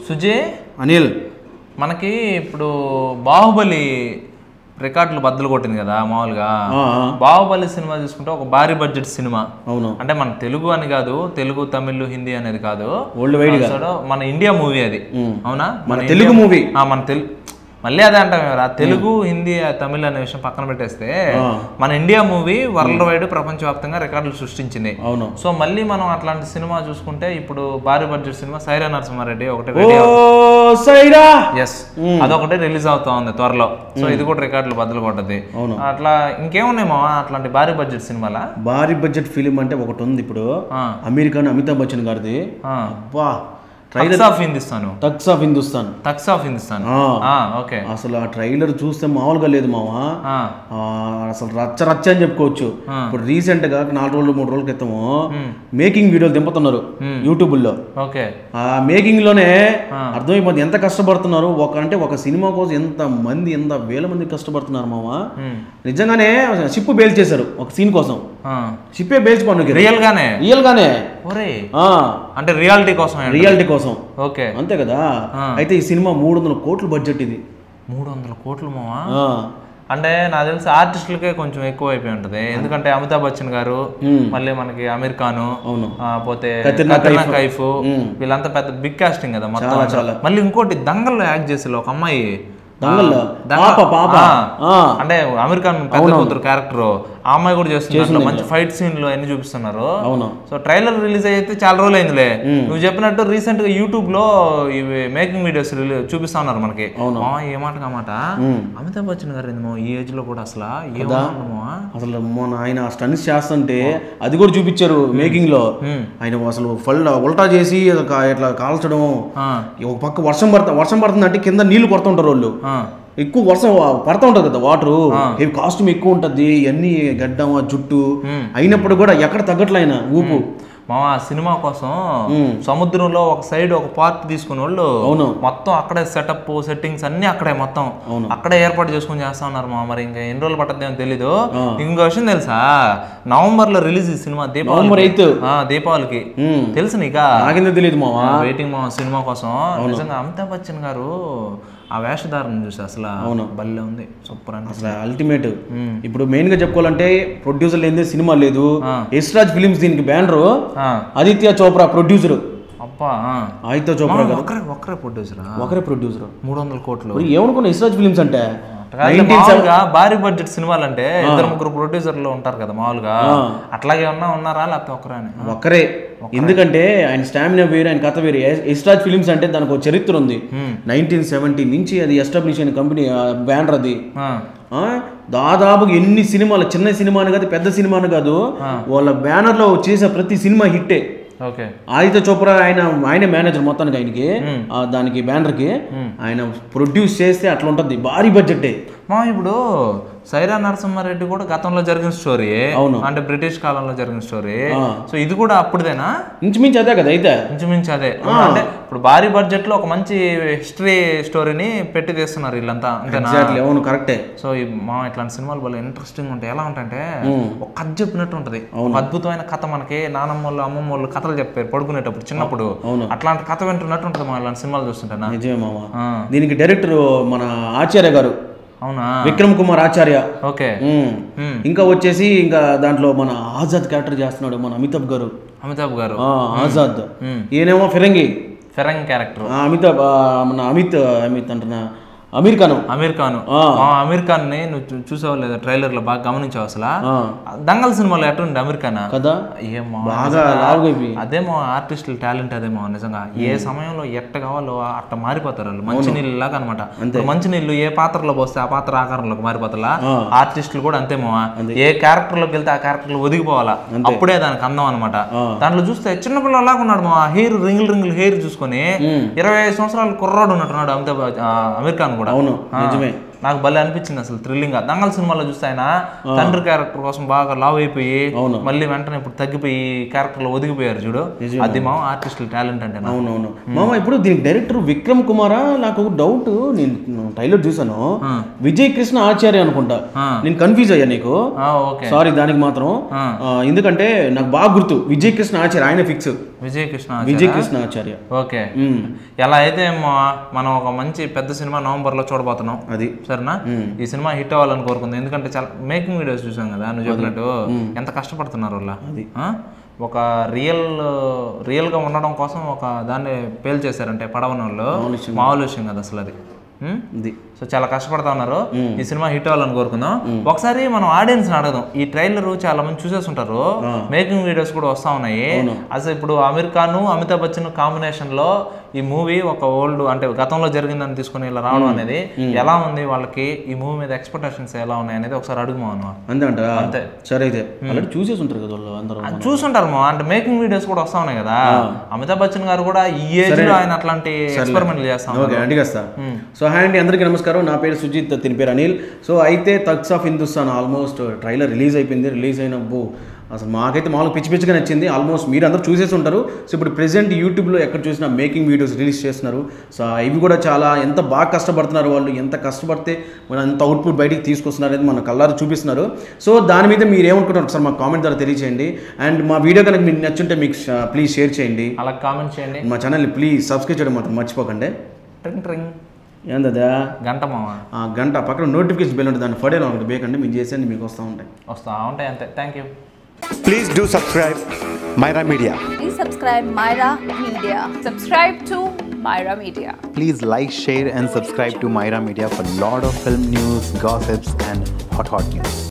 సుజీ అనిల్ మనకి ఇప్పుడు బాహుబలి రికార్డులు బద్దలు కొట్టింది కదా మామూలుగా ఆ, ఆ, బాహుబలి సినిమా చూసుకుంటే ఒక భారీ బడ్జెట్ సినిమా అవును అంటే మన తెలుగు అని కాదు తెలుగు తమిళ్ హిందీ అనేది కాదు వరల్డ్ వైడ్ గా అసలు మన ఇండియా మూవీ అది ఉమ్. అవునా మన ఇండియా- తెలుగు మూవీ ఆ, మన తెలుగు మళ్ళీ అదే అంటాం ఎవరా తెలుగు హిందీ తమిళ్ అనే విషయం పక్కన పెట్టేస్తే ఆ. మన ఇండియా మూవీ వరల్డ్ వైడ్ ప్రపంచవ్యాప్తంగా రికార్డులు సృష్టించింది అవును సో మళ్ళీ మనం అట్లాంటి సినిమా చూసుకుంటే ఇప్పుడు భారీ బడ్జెట్ సినిమా సైరా నరసింహారెడ్డి ఒకటి ఓ రెడీ సైరా ఎస్ అదొకటి రిలీజ్ అవుతా ఉంది త్వరలో సో ఇది కూడా రికార్డులు బద్దలు కొట్టది అవును. అట్లా ఇంకేమున్నాయి మావా అట్లాంటి భారీ బడ్జెట్ సినిమాలా భారీ బడ్జెట్ ఫిలిం అంటే ఒకటి ఉంది ఇప్పుడు ఆ. అమెరికన్ అమితాబ్ బచ్చన్ గారిది ఆ. అబ్బా thugs of Hindustan thugs of Hindustan thugs of Hindustan ఆ. ఆ, ఓకే అసలు ఆ ట్రైలర్ చూస్తే మామూలుగా లేదు మావా ఆ, ఆ, అసలు రచ్చ రచ్చ అని చెప్పుకోవచ్చు ఆ. ఇప్పుడు రీసెంట్ గా నాలుగు రోజులు మూడు రోజుల క్రితము మ్. మేకింగ్ వీడియోలు దింపుతున్నారు యూట్యూబ్ లో ఓకే ఆ మేకింగ్ లోనే ఆ. అర్థమైపోతుంది ఎంత కష్టపడుతున్నారు ఒక అంటే ఒక సినిమా కోసం ఎంత మంది ఎంత వేల మంది కష్టపడుతున్నారు మామ మ్. నిజంగానే షిప్ బేల్ చేశారు ఒక సీన్ కోసం ఆ. షిప్పే బేల్చి పన్నుకి రియల్ గానే రియల్ గానే ఒరే ఆ అంటే రియాలిటీ కోసం ఏంటి? రియాలిటీ కోసం ఓకే అంతే కదా ఆ. అయితే ఈ సినిమా మూడు వందల కోట్ల బడ్జెట్ ఇది మూడు వందల కోట్లు మావా ఆ. అంటే నాకు తెలిసి ఆర్టిస్టులకే కొంచెం ఎక్కువ అయిపోయి ఉంటది ఎందుకంటే అమితాబ్ బచ్చన్ గారు మ్. మళ్ళీ మనకి అమీర్ ఖాన్ అవును ఆ, పోతే కత్రినా కత్రినా కైఫ్. కైఫ్ మ్. వీళ్ళంతా పెద్ద బిగ్ కాస్టింగ్ కదా మొత్తం చాలా, అంతా. చాలా. మళ్ళీ ఇంకోటి దంగల్లో యాక్ట్ చేసే ఒక అమ్మాయి దంగల్లో? ఆ, దంగ- పాప, పాప. ఆ. ఆ. అంటే అమీర్ ఖాన్ పెద్ద కూతురు క్యారెక్టర్ ఆ అమ్మాయి కూడా చేస్తుంది దాంట్లో మంచి ఫైట్ సీన్లు అన్ని చూపిస్తున్నారు అవును సో ట్రైలర్ రిలీజ్ అయితే చాలా రోజులు అయిందిలే మ్. నువ్వు చెప్పినట్టు రీసెంట్ గా యూట్యూబ్ లో ఇవి మేకింగ్ వీడియోస్ చూపిస్తా ఉన్నారు మనకి అవును. మా ఏ మాట కామాట మ్. అమితాబ్ బచ్చన్ గారు ఏంది మా ఈ ఏజ్ లో కూడా అసలు ఏమన్నా అసలు మొన్న ఆయన స్టన్స్ చేస్తుంటే అది కూడా చూపించారు మేకింగ్ లో మ్. ఆయన అసలు ఫల్ ఉల్టా చేసి ఒక ఇట్లా కాల్చడం ఆ, ఒక పక్క వర్షం పడతా వర్షం పడుతుందంటే కింద నీళ్లు పడుతుంటారు వాళ్ళు ఆ, ఎక్కువ వర్షం పడతా ఉంటది కదా వాటర్ హెవీ కాస్ట్యూమ్ ఎక్కువ ఉంటది ఇవన్నీ గడ్డం ఆ జుట్టు మ్. అయినప్పుడు కూడా ఎక్కడ తగ్గట్లే ఆయన ఊపు మామ ఆ సినిమా కోసం మ్. సముద్రంలో ఒక సైడ్ ఒక పార్ట్ తీసుకున్న వాళ్ళు అవును మొత్తం అక్కడే సెటప్ సెట్టింగ్స్ అన్ని అక్కడే మొత్తం అవును. అక్కడే ఏర్పాటు చేసుకొని చేస్తా ఉన్నారు మా మరి ఇంకా ఎన్ని రోజులు పట్టద్దేమో తెలీదు ఆ. ఇంకో విషయం తెలుసా నవంబర్ లో రిలీజ్ ఈ సినిమా నవంబర్ దీపావళి 8th. దీపావళికి మ్. తెలుసు నీక నాకెందుకు తెలియదు మావా వెయిటింగ్ మా సినిమా కోసం నిజంగా అమితాబ్ బచ్చన్ గారు ఆ వేషధారణ చూసి అసలు అవును. భలే ఉంది సూపర్ అంటే అసలు అల్టిమేట్ మ్. ఇప్పుడు మెయిన్ గా చెప్పుకోవాలంటే ప్రొడ్యూసర్ లేనిదే సినిమా లేదు ఆ. యశ్రాజ్ ఫిలిమ్స్ దీనికి బ్యానరు ఆ, ఆదిత్య చోప్రా ప్రొడ్యూసర్ అబ్బా ఆ. ఆదిత్య చోప్రా గారు ఒక్కరే ఒక్కరే ప్రొడ్యూసరా ఒకరే ప్రొడ్యూసర్ మూడు వందల కోట్లు ఏమనుకున్నా యశ్రాజ్ ఫిలిమ్స్ అంటే కాదు, మామూలుగా భారీ బడ్జెట్ సినిమాలు అంటే ఇద్దరు ముగ్గురు ప్రొడ్యూసర్లు ఉంటారు కదా మామూలుగా అట్లాగే ఉన్నా ఉన్నారా లేకపోతే ఒక్కరా అని ఒక్కరే ఎందుకంటే ఆయన స్టామినా వేరు ఆయన కథ వేరు యశ్రాజ్ ఫిలిమ్స్ అంటే దానికి ఒక చరిత్ర ఉంది మ్మ్. నైన్టీన్ సెవెంటీ నుంచి అది ఎస్టాబ్లిష్ అయిన కంపెనీ బ్యానర్ అది ఆ, ఆ, దాదాపు ఎన్ని సినిమాలు చిన్న సినిమాని కాదు పెద్ద సినిమాని కాదు వాళ్ళ బ్యానర్లో చేసే ప్రతి సినిమా హిట్టే ఓకే ఆదిత్య చోప్రా ఆయన ఆయనే మేనేజర్ మొత్తానికి ఆయనకి మ్మ్. ఆ, దానికి బ్యానర్కి మ్మ్. ఆయన ప్రొడ్యూస్ చేస్తే అట్లా ఉంటుంది భారీ బడ్జెటే మా ఇప్పుడు సైరా నరసింహారెడ్డి కూడా గతంలో జరిగిన స్టోరీ అవును. అంటే బ్రిటిష్ కాలంలో జరిగిన స్టోరీ ఆ. సో ఇది కూడా అప్పుడుదేనా ఇంచుమించు అదే కదా అయితే ఇంచుమించు అదే అంటే ఇప్పుడు భారీ బడ్జెట్ లో ఒక మంచి హిస్టరీ స్టోరీని పెట్టి తీస్తున్నారు వీళ్ళంతా అంతేనా ఎగ్జాక్ట్లీ అవును కరెక్టే సో ఈ మా ఇట్లాంటి సినిమాలు భలే ఇంట్రెస్టింగ్ ఉంటాయి ఎలా ఉంటాయంటే మ్మ్. ఒక కథ చెప్పినట్టు ఉంటది ఒక అద్భుతమైన కథ మనకి నానమ్మ వాళ్ళు అమ్మమ్మ వాళ్ళు కథలు చెప్పారు పడుకునేటప్పుడు చిన్నప్పుడు అవును. అట్లాంటి కథ వింటున్నట్టు ఉంటుంది మా ఇలాంటి సినిమాలు చూస్తుంటేనా నిజమే మామ ఆ, దీనికి డైరెక్టర్ మన ఆచార్య గారు అవునా విక్రమ్ కుమార్ ఆచార్య ఓకే మ్మ్. మ్మ్. ఇంకా వచ్చేసి ఇంకా దాంట్లో మన ఆజాద్ క్యారెక్టర్ చేస్తున్నాడు మన అమితాబ్ గారు అమితాబ్ గారు ఆ, ఆజాద్ మ్మ్. ఈయనేమో ఫిరంగి ఫెరంగ్ క్యారెక్టర్ ఆ, అమితాబ్ ఆ, మన అమిత్ అమిత్ అంటున్నా అమీర్ ఖాన్ అమీర్ ఖాన్ ఆ. ఆ అమీర్ ఖాన్ ని నువ్వు చూ- చూసావా లేదా ట్రైలర్ లో బాగా గమనించావు అసలు ఆ, దంగల్ సినిమాలో ఎట్లుంది అమీర్ ఖాన్ కదా ఏమో బాగా లావుగైపోయి అదేమో ఆర్టిస్టుల టాలెంట్ అదేమో నిజంగా ఏ సమయంలో ఎట్ట కావాలో అట్ట మారిపోతారు వాళ్ళు మంచి నీళ్ళు లాగా అనమాట మంచి నీళ్ళు ఏ పాత్రలో పోస్తే ఆ పాత్ర ఆకారంలోకి మారిపోతారా ఆ. ఆర్టిస్టులు కూడా అంతేమో ఏ క్యారెక్టర్ లోకి వెళ్తే ఆ క్యారెక్టర్ లో ఒదిగిపోవాలా అప్పుడే దానికి అందం అనమాట ఆ. దాంట్లో చూస్తే చిన్నపిల్లలాగా ఉన్నాడు మా హెయిర్ రింగుల్ రింగుల్ హెయిర్ చూసుకొని మ్మ్. ఇరవై ఐదు సంవత్సరాలు కుర్రాడు ఉన్నట్టున్నాడు అమితాబ్ ఆ, అమీర్ ఖాన్ కూడా అవును నిజమే నాకు భలే అనిపించింది అసలు థ్రిల్లింగ్ గా దంగల్ సినిమాలో చూస్తే ఆయన తండ్రి క్యారెక్టర్ కోసం బాగా లావ్ అయిపోయి మళ్ళీ వెంటనే ఇప్పుడు తగ్గిపోయి క్యారెక్టర్ లో ఒదిగిపోయారు చూడు అది మా ఆర్టిస్టుల టాలెంట్ అంటే నాకు. అవునవును మామ ఇప్పుడు దీనికి డైరెక్టర్ విక్రమ్ కుమారా నాకు ఒక డౌట్ నేను ట్రైలర్ చూసాను విజయ్ కృష్ణ ఆచార్య అనుకుంటా ఆ. నేను కన్ఫ్యూజ్ అయ్యా నీకు ఆ, ఓకే సారీ దానికి మాత్రం ఆ. ఆ, ఎందుకంటే నాకు బాగా గుర్తు విజయ్ కృష్ణ ఆచార్య ఆయన fix Vijay Krishna Vijay Krishna Acharya okay um, ఎలా అయితే మా- మనం ఒక మంచి పెద్ద సినిమా నవంబర్ లో చూడబోతున్నాం అది సరేనా ఈ సినిమా హిట్ అవ్వాలని కోరుకుంది ఎందుకంటే చాలా మేకింగ్ వీడియోస్ చూసాం కదా నువ్వు చెప్పినట్టు ఎంత కష్టపడుతున్నారు వాళ్ళ ఆ? ఒక రియల్ రియల్ గా ఉండడం కోసం ఒక దాన్ని పేల్ చేశారంటే పడవన వాళ్ళు మామూలు విషయం కదా అసలు అది ఉం? ఇది సో చాలా కష్టపడతా ఉన్నారు ఈ సినిమా హిట్ అవ్వాలని కోరుకుందాం ఒకసారి మనం ఆడియన్స్ అడగదాం ఈ ట్రైలర్ చాలా మంది చూసేస్తుంటారు మేకింగ్ వీడియోస్ కూడా వస్తా ఉన్నాయి అసలు ఇప్పుడు అమీర్ ఖాన్ అమితాబ్ బచ్చన్ కాంబినేషన్ లో ఈ మూవీ ఒక ఓల్డ్ అంటే గతంలో జరిగిందని తీసుకుని ఇలా రావడం అనేది ఎలా ఉంది వాళ్ళకి ఈ మూవీ మీద ఎక్స్పెక్టేషన్స్ ఎలా ఉన్నాయి అనేది ఒకసారి అడుగుమా అన్నమాట అంతే అంట అంతే. సరే అయితే ఆల్రెడీ చూసేసి ఉంటారు కదా వాళ్ళు అందరూ చూసుంటారు మా అంటే మేకింగ్ వీడియోస్ కూడా వస్తా ఉన్నాయి కదా అమితాబ్ బచ్చన్ గారు కూడా ఈ ఏజ్ లో ఆయన అట్లాంటి ఎక్స్పెరిమెంట్లు చేస్తా ఉన్నారు ఓకే అడిగేస్తా సో హాయ్ అండి అందరికీ నమస్కారం నా పేరు సుజిత్ తిని పేరు అనిల్ సో అయితే thugs of Hindustan almost trailer release అయిపోయింది రిలీజ్ అయినప్పుడు అసలు మాకైతే మామూలుగా పిచ్చి పిచ్చిగా నచ్చింది ఆల్మోస్ట్ మీరు అందరూ చూసేసి ఉంటారు సో ఇప్పుడు ప్రెసెంట్ యూట్యూబ్లో ఎక్కడ చూసినా మేకింగ్ వీడియోస్ రిలీజ్ చేస్తున్నారు సో ఇవి కూడా చాలా ఎంత బాగా కష్టపడుతున్నారు వాళ్ళు ఎంత కష్టపడితే మన ఎంత అవుట్పుట్ బయటికి తీసుకొస్తున్నారు అనేది మన కళ్ళారు చూపిస్తున్నారు సో దాని మీద మీరు ఏమనుకుంటారు ఒకసారి మా కామెంట్ ద్వారా తెలియచేయండి అండ్ మా వీడియో కనుక మీకు నచ్చుంటే మీకు ప్లీజ్ షేర్ చేయండి అలా కామెంట్ చేయండి మా ఛానల్ని ప్లీజ్ సబ్స్క్రైబ్ చేయడం మాత్రం మర్చిపోకండి ట్రింగ్ ట్రింగ్ ఏందదా గంట మామ ఆ గంట పక్కన నోటిఫికేషన్ బెల్ ఉంటుంది దాన్ని ఫడే ఒకటి బేకండి మీకు చేసేది మీకు వస్తూ ఉంటాయి వస్తా ఉంటాయి అంతే thank you Please do subscribe Myra Media. Please subscribe Myra Media. Subscribe to Myra Media. Please like, share, and subscribe to Myra Media for lot of film news, gossips, and hot hot news.